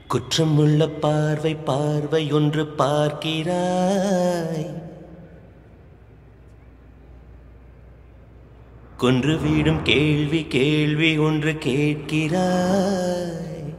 குற்றமுள்ள பார்வை பார்வை ஒன்று பார்க்கிறாய் கொன்று வீடும் கேள்வி கேள்வி ஒன்று கேட்கிறாய்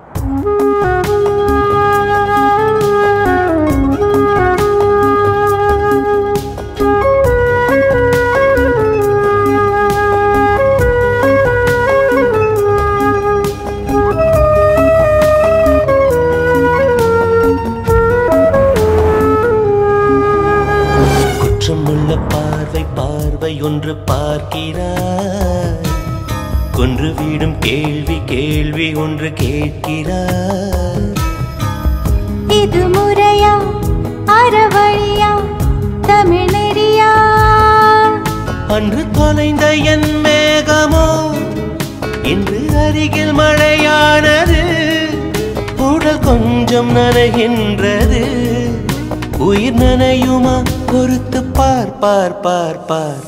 குற்றமுள்ள பார்வை பார்வை ஒன்று பார்க்கிறாய் கொன்று வீடும் கேள்வி கேள்வி ஒன்று கேட்கிறாய் இது முறையா அறவழியா தமிழ் நெறியா அன்று தொலைந்த என் மேகமோ இன்று அருகில் மழையானது உடல் கொஞ்சம் நனைகின்றது உயிர் நனையுமா பொறுத்து பார் பார் பார் பார்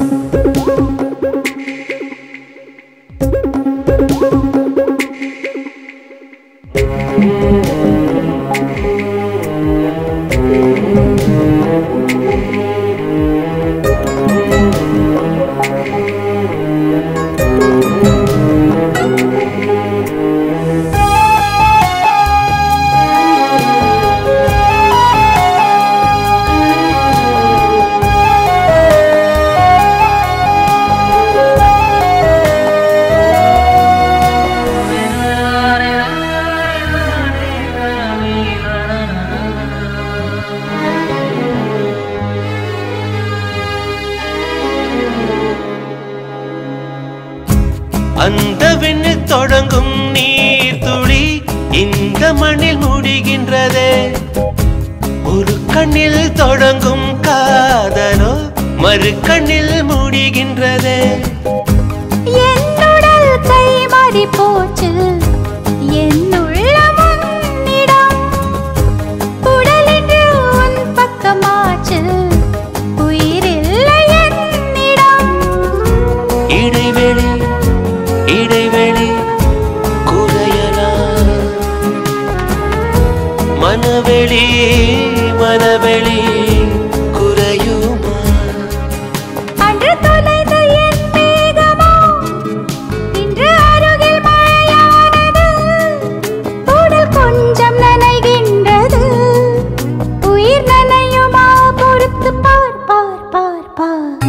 அந்த விண்ணில் தொடங்கும் நீர் துளி இந்த மண்ணில் முடிகின்றதே ஒரு கண்ணில் தொடங்கும் காதலோ மறு கண்ணில் முடிகின்றதே என்னுடல் கை மாறி போச்சு என்னுள்ளம் உன்னிடம் உடலின்று உன் பக்கமாச்சு உயிரில்லை என்னிடம் இடைவெளி இடைவெளி குறையலாம் மனவெளி மனவெளி குறையுமா அன்று தொலைந்த என் மேகமோ இன்று அருகில் மழையானது உடல் கொஞ்சம் நனைகின்றது உயிர் நனையுமா பொறுத்து பார் பார் பார் பார்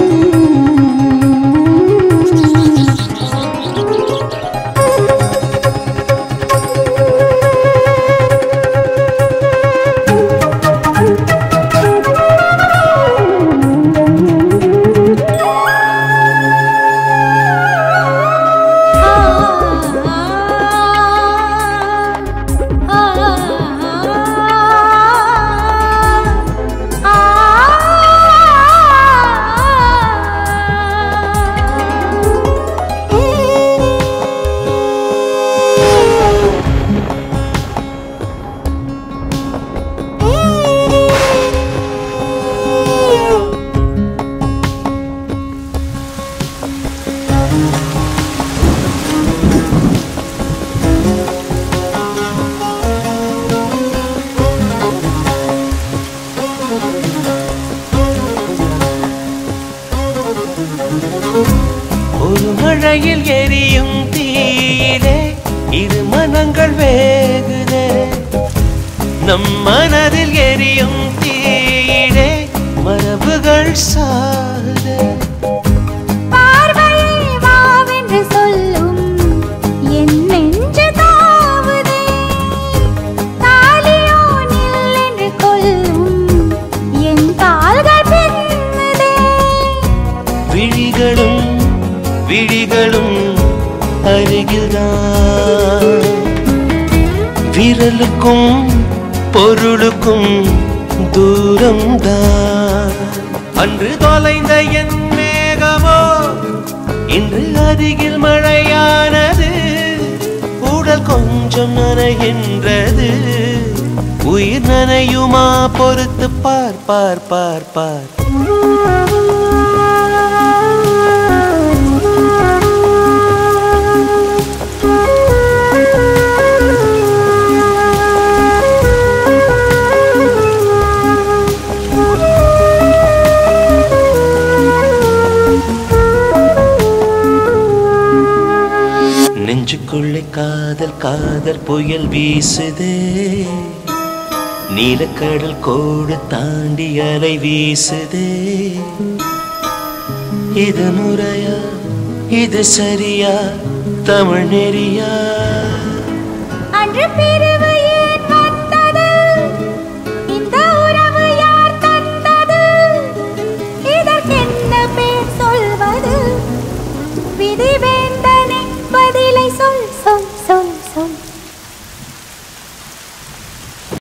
ஒரு மழையில் எரியும் தீயிலே இரு மனங்கள் வேகுதே நம் மனதில் எரியும் தீயிலே மரபுகள் சாகுதே பார்வையை வாவென்று சொல்லும் என் நெஞ்சு தாவுதே தாலியோ நில் என்று கொல்லும் என் கால்கள் பின்னுதே விழிகளும் விழிகளும் அருகில்தான் விரலுக்கும் பொருளுக்கும் தூரம்தான் அன்று தொலைந்த என் மேகமோ இன்று அருகில் மழையானது உடல் கொஞ்சம் நனைகின்றது உயிர் நனையுமா பொறுத்து பார் பார் பார் பார் ஆ நெஞ்சுக்குள்ளே காதல் காதல் புயல் வீசுதே நீலக்கடல் கோடு தாண்டி அலை வீசுதே இது முறையா இது சரியா தமிழ் நெறியா அன்று பிற